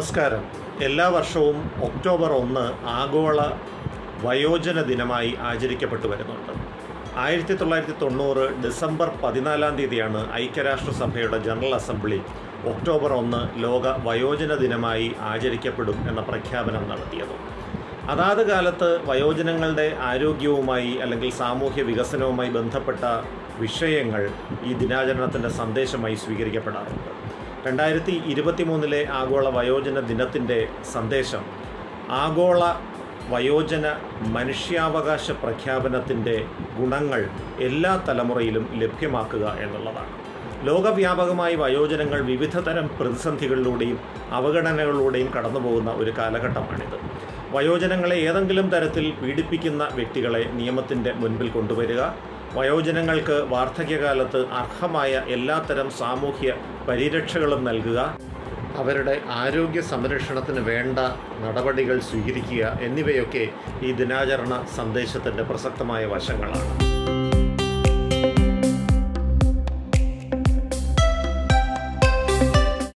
നമസ്കാരം എല്ലാ വർഷവും ഒക്ടോബർ ഒന്ന് ആഗോള വയോജന ദിനമായി ആചരിക്കപ്പെട്ടു വരുന്നുണ്ട് ആയിരത്തി തൊള്ളായിരത്തി തൊണ്ണൂറ് ഡിസംബർ പതിനാലാം തീയതിയാണ് ഐക്യരാഷ്ട്രസഭയുടെ ജനറൽ അസംബ്ലി ഒക്ടോബർ ഒന്ന് ലോക വയോജന ദിനമായി ആചരിക്കപ്പെടും എന്ന പ്രഖ്യാപനം നടത്തിയത് അതാത് കാലത്ത് വയോജനങ്ങളുടെ ആരോഗ്യവുമായി അല്ലെങ്കിൽ സാമൂഹ്യ വികസനവുമായി ബന്ധപ്പെട്ട വിഷയങ്ങൾ ഈ ദിനാചരണത്തിൻ്റെ സന്ദേശമായി സ്വീകരിക്കപ്പെടാറുണ്ട് രണ്ടായിരത്തി ഇരുപത്തി മൂന്നിലെ ആഗോള വയോജന ദിനത്തിൻ്റെ സന്ദേശം ആഗോള വയോജന മനുഷ്യാവകാശ പ്രഖ്യാപനത്തിൻ്റെ ഗുണങ്ങൾ എല്ലാ തലമുറയിലും ലഭ്യമാക്കുക എന്നുള്ളതാണ് ലോകവ്യാപകമായി വയോജനങ്ങൾ വിവിധ തരം പ്രതിസന്ധികളിലൂടെയും അവഗണനകളിലൂടെയും കടന്നുപോകുന്ന ഒരു കാലഘട്ടമാണിത് വയോജനങ്ങളെ ഏതെങ്കിലും തരത്തിൽ പീഡിപ്പിക്കുന്ന വ്യക്തികളെ നിയമത്തിൻ്റെ മുൻപിൽ കൊണ്ടുവരിക വയോജനങ്ങൾക്ക് വാർദ്ധക്യകാലത്ത് അർഹമായ എല്ലാത്തരം സാമൂഹ്യ പരിരക്ഷകളും നൽകുക അവരുടെ ആരോഗ്യ സംരക്ഷണത്തിന് വേണ്ട നടപടികൾ സ്വീകരിക്കുക എന്നിവയൊക്കെ ഈ ദിനാചരണ സന്ദേശത്തിൻ്റെ പ്രസക്തമായ വശങ്ങളാണ്